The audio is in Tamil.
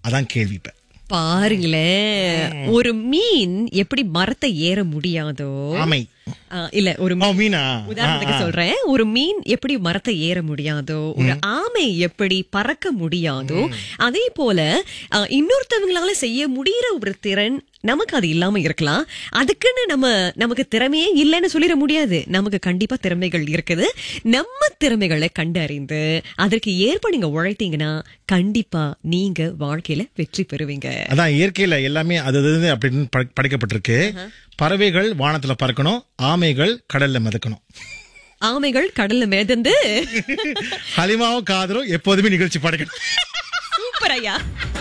அதான் கேள்வி இப்ப பாருங்களேன் ஒரு மீன் எப்படி மரத்தை ஏற முடியாதோ ஆமை ஆ, இல்ல ஒரு ஓ மீனா உதாரணத்துக்கு சொல்றேன் ஒரு மீன் எப்படி மரத்தை ஏற முடியாதோ ஒரு ஆமை எப்படி பறக்க முடியாதோ அதே போல ஆ, இன்னொருத்தவங்களால செய்ய முடியற ஒரு திறன் நமக்கு அது இல்லாம இருக்கலாம் அதுக்குன்னு நம்ம நமக்கு திறமையே இல்லைன்னு சொல்லிட முடியாது நமக்கு கண்டிப்பா திறமைகள் இருக்குது நம்ம திறமைகளை கண்டறிந்து அதற்கு ஏற்ப நீங்க உழைத்தீங்கன்னா கண்டிப்பா நீங்க வாழ்க்கையில வெற்றி பெறுவீங்க அதான் இயற்கையில எல்லாமே அது அது அப்படின்னு பட- படைக்கப்பட்டிருக்கு பறவைகள் வானத்துல பறக்கணும் ஆமைகள் கடல்ல மிதக்கணும் ஆமைகள் கடல்ல மிதந்து ஹலிமாவும் காதரும் எப்போதுமே நிகழ்ச்சி படைக்கணும் சூப்பர் ஐயா